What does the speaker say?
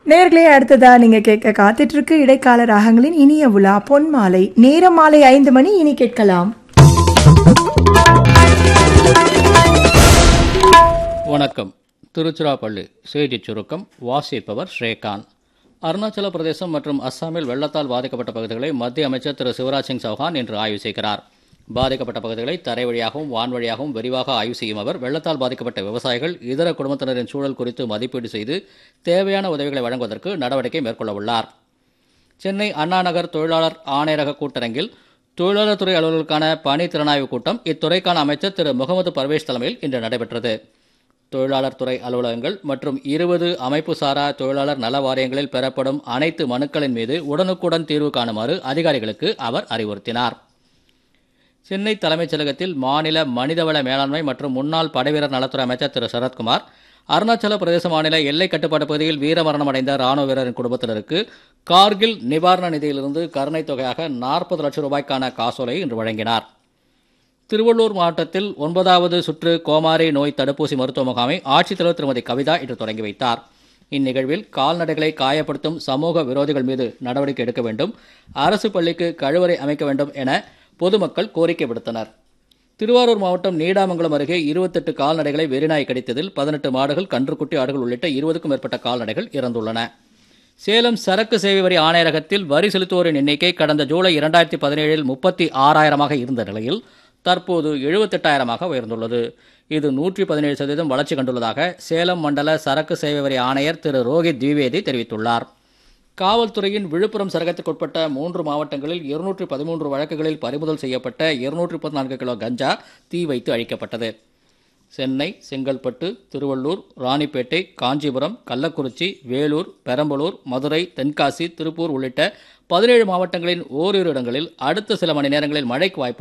நேர்களே அடுத்ததா நீங்க கேட்க காத்துட்டு இருக்கு இடைக்கால ராகங்களின் இனிய உலா பொன் மாலை நேரம் மாலை ஐந்து மணி இனி கேட்கலாம் வணக்கம் திருச்சிராப்பள்ளி செய்திச் சுருக்கம் வாசிப்பவர் ஸ்ரீகாந்த் அருணாச்சல பிரதேசம் மற்றும் அஸ்ஸாமில் வெள்ளத்தால் பாதிக்கப்பட்ட பகுதிகளை மத்திய அமைச்சர் திரு சிவராஜ் சிங் சௌஹான் இன்று ஆய்வு செய்கிறார் பாதிக்கப்பட்ட பகுதிகளை தரை வழியாகவும் வான் வழியாகவும் விரிவாக ஆய்வு செய்யும் அவர் வெள்ளத்தால் பாதிக்கப்பட்ட விவசாயிகள் இதர குடும்பத்தினரின் சூழல் குறித்து மதிப்பீடு செய்து தேவையான உதவிகளை வழங்குவதற்கு நடவடிக்கை மேற்கொள்ள உள்ளார் சென்னை அண்ணா நகர் தொழிலாளர் ஆணையரக கூட்டரங்கில் தொழிலாளர் துறை அலுவலர்களுக்கான பணி திறனாய்வு கூட்டம் இத்துறைக்கான அமைச்சர் திரு முகமது பர்வேஷ் தலைமையில் இன்று நடைபெற்றது தொழிலாளர் துறை அலுவலகங்கள் மற்றும் இருபது அமைப்பு சாரா தொழிலாளர் நல வாரியங்களில் பெறப்படும் அனைத்து மனுக்களின் மீது உடனுக்குடன் தீர்வு காணுமாறு அதிகாரிகளுக்கு அவர் அறிவுறுத்தினார் சென்னை தலைமைச் செயலகத்தில் மாநில மனிதவள மேலாண்மை மற்றும் முன்னாள் படைவீரர் நலத்துறை அமைச்சர் திரு சரத்குமார் அருணாச்சல பிரதேச மாநில எல்லை கட்டுப்பாட்டு பகுதியில் வீரமரணம் அடைந்த ராணுவ வீரரின் குடும்பத்தினருக்கு கார்கில் நிவாரண நிதியிலிருந்து கருணைத் தொகையாக நாற்பது லட்சம் ரூபாய்க்கான காசோலையை இன்று வழங்கினார் திருவள்ளூர் மாவட்டத்தில் ஒன்பதாவது சுற்று கோமாரி நோய் தடுப்பூசி மருத்துவ முகாமை ஆட்சித்தலைவர் திருமதி கவிதா இன்று தொடங்கி வைத்தார் இந்நிகழ்வில் கால்நடைகளை காயப்படுத்தும் சமூக விரோதிகள் மீது நடவடிக்கை எடுக்க வேண்டும் அரசு பள்ளிக்கு கழிவறை அமைக்க வேண்டும் என பொதுமக்கள் கோரிக்கை விடுத்தனர் திருவாரூர் மாவட்டம் நீடாமங்கலம் அருகே இருபத்தெட்டு கால்நடைகளை வெறிநாய் கடித்ததில் பதினெட்டு மாடுகள் கன்றுக்குட்டி ஆடுகள் உள்ளிட்ட இருபதுக்கும் மேற்பட்ட கால்நடைகள் இறந்துள்ளன சேலம் சரக்கு சேவை வரி ஆணையரகத்தில் வரி செலுத்துவோரின் எண்ணிக்கை கடந்த ஜூலை இரண்டாயிரத்தி பதினேழில் முப்பத்தி ஆறாயிரமாக இருந்த நிலையில் தற்போது எழுபத்தெட்டாயிரமாக உயர்ந்துள்ளது இது நூற்றி பதினேழு சதவீதம் வளர்ச்சி கண்டுள்ளதாக சேலம் மண்டல சரக்கு சேவை வரி ஆணையர் திரு ரோஹித் திவேதி தெரிவித்துள்ளார் காவல்துறையின் விழுப்புரம் சரகத்துக்குட்பட்ட மூன்று மாவட்டங்களில் இருநூற்றி பதிமூன்று வழக்குகளில் பறிமுதல் செய்யப்பட்ட இருநூற்றி பதினான்கு கிலோ கஞ்சா தீ வைத்து அழிக்கப்பட்டது சென்னை செங்கல்பட்டு திருவள்ளூர் ராணிப்பேட்டை காஞ்சிபுரம் கள்ளக்குறிச்சி வேலூர் பெரம்பலூர் மதுரை தென்காசி திருப்பூர் உள்ளிட்ட பதினேழு மாவட்டங்களின் ஓரிரு இடங்களில் அடுத்த சில மணி நேரங்களில் மழைக்கு வாய்ப்பு